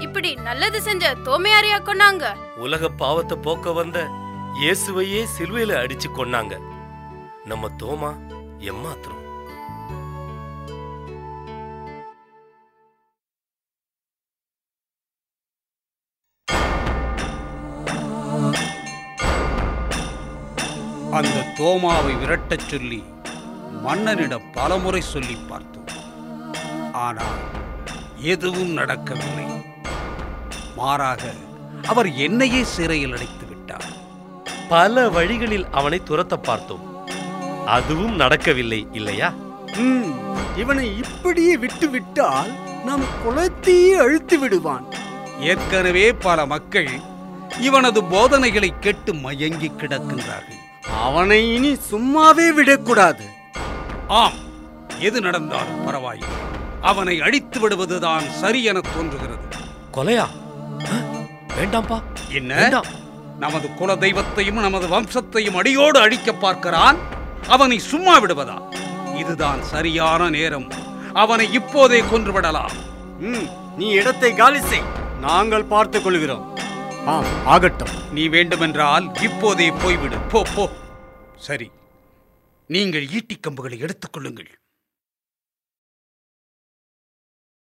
இப்படி நல்லது செஞ்ச தோமையாரையா கொன்னாங்க உலக பாவத்தை போக்க வந்த இயேசுவையே சிலுவையில அடிச்சு கொன்னாங்க நம்ம தோமா எம்மாத்திரம் அந்த தோமாவை விரட்டச் சொல்லி மன்னனிடம் பலமுறை சொல்லி பார்த்தோம் ஆனால் எதுவும் நடக்கவில்லை மாறாக அவர் என்னையே சிறையில் அடைத்து விட்டார் பல வழிகளில் அவனை துரத்த பார்த்தோம் அதுவும் நடக்கவில்லை இல்லையா ம், இவனை இப்படியே விட்டு விட்டால் நம் குலத்தையே அழுத்து விடுவான் ஏற்கனவே பல மக்கள் இவனது போதனைகளை கேட்டு மயங்கி கிடக்கின்றார்கள் அவனை இனி சும்மாவே விடக்கூடாது ஆம் எது நடந்தாலும் பரவாயில்லை அவனை அழித்து விடுவதுதான் சரி என தோன்றுகிறது கொலையா அ? வேண்டாம்பா என்ன வேண்டாம் நமது குல தெய்வத்தையும் நமது வம்சத்தையும் அடியோடு அழிக்க பார்க்கிறான் அவனை சும்மா விடுவதா இதுதான் சரியான நேரம் அவனை இப்போதே கொன்றுவிடலாம் ம், நீ இடத்தை காலி செய் நாங்கள் பார்த்துக் கொள்கிறோம் ஆம் ஆகட்டும் நீ வேண்டுமென்றால் இப்போதே போய்விடு போ போ சரி நீங்கள் ஈட்டிக் கம்புகளை எடுத்துக் கொள்ளுங்கள்